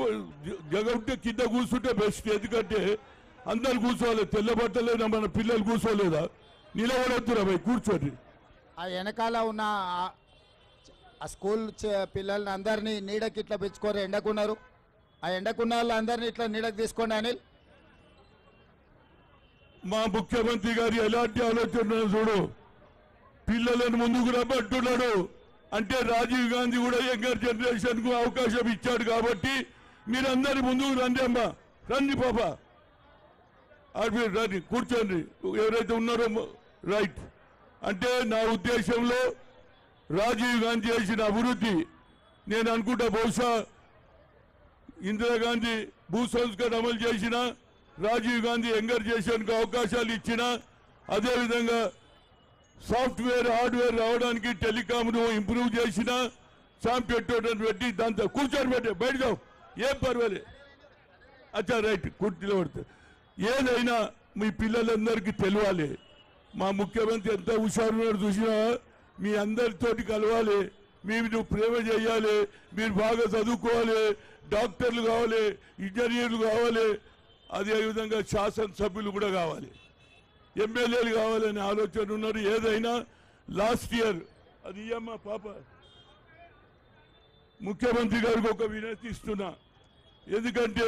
జగ ఉంటే కింద కూర్చుంటే బెస్ట్ ఎందుకంటే అందరు కూర్చోవాలి తెల్ల బట్టలేనా మన పిల్లలు కూర్చోలేదా నిలబడొద్దురా భయ్ కూర్చోండి ఆ వెనకాల ఉన్న ఆ- ఆ స్కూల్ చ- పిల్లల్ని అందరినీ నీడకి ఇట్లా పెంచుకోరు ఎండకున్నారు ఆ ఎండకున్న వాళ్ళందరినీ ఇట్లా నీడకి తీసుకోండి అనిల్ మా ముఖ్యమంత్రి గారు ఎలాంటి ఆలోచన ఉన్నదో చూడు పిల్లలను ముందుకు రమ్మంటున్నాడు అంటే రాజీవ్ గాంధీ కూడా యంగర్ జనరేషన్ కు అవకాశం ఇచ్చాడు కాబట్టి మీరందరి ముందుకు రండి అమ్మా రండి పాప అది మీరు రండి కూర్చోండి ఎవరైతే ఉన్నారో మ- రైట్ అంటే నా ఉద్దేశంలో రాజీవ్ గాంధీ చేసిన అభివృద్ధి నేను అనుకుంటా బహుశా ఇందిరాగాంధీ భూ సంస్కరణ అమలు చేసిన రాజీవ్ గాంధీ యంగర్ చేసేందుకు అవకాశాలు ఇచ్చిన అదేవిధంగా సాఫ్ట్వేర్ హార్డ్వేర్ రావడానికి టెలికామ్ను ఇంప్రూవ్ చేసిన సామ్ పెట్టోటని పెట్టి దాంతో కూర్చొని పెట్టి బయట జావు ఏం పర్వాలేదు అచ్చా రైట్ కుర్చీలో పడుతుంది ఏదైనా మీ పిల్లలందరికీ తెలియాలి మా ముఖ్యమంత్రి ఎంత హుషారున్నారు చూసినా మీ అందరితోటి కలవాలి మీరు నువ్వు ప్రేమ చేయాలి మీరు బాగా చదువుకోవాలి డాక్టర్లు కావాలి ఇంజనీర్లు కావాలి అదేవిధంగా శాసనసభ్యులు కూడా కావాలి ఎమ్మెల్యేలు కావాలనే ఆలోచన ఉన్నారు ఏదైనా లాస్ట్ ఇయర్ అది ఇయ్యమ్మా పాప ముఖ్యమంత్రి గారికి ఒక వినతి ఇస్తున్నా ఎందుకంటే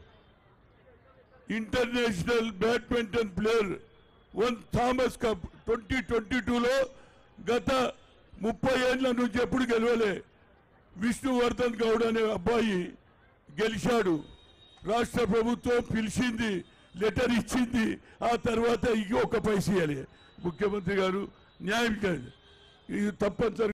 international badminton player one Thomas cup twenty twenty టూలో గత ముప్పై ఏళ్ల నుంచి ఎప్పుడు గెలవలే విష్ణువర్ధన్ గౌడ్ అనే అబ్బాయి గెలిచాడు రాష్ట్ర ప్రభుత్వం పిలిచింది లెటర్ ఇచ్చింది ఆ తర్వాత ఇంకొక పైస ఇవ్వాలి ముఖ్యమంత్రి గారు న్యాయం కాదు ఇది తప్పనిసరి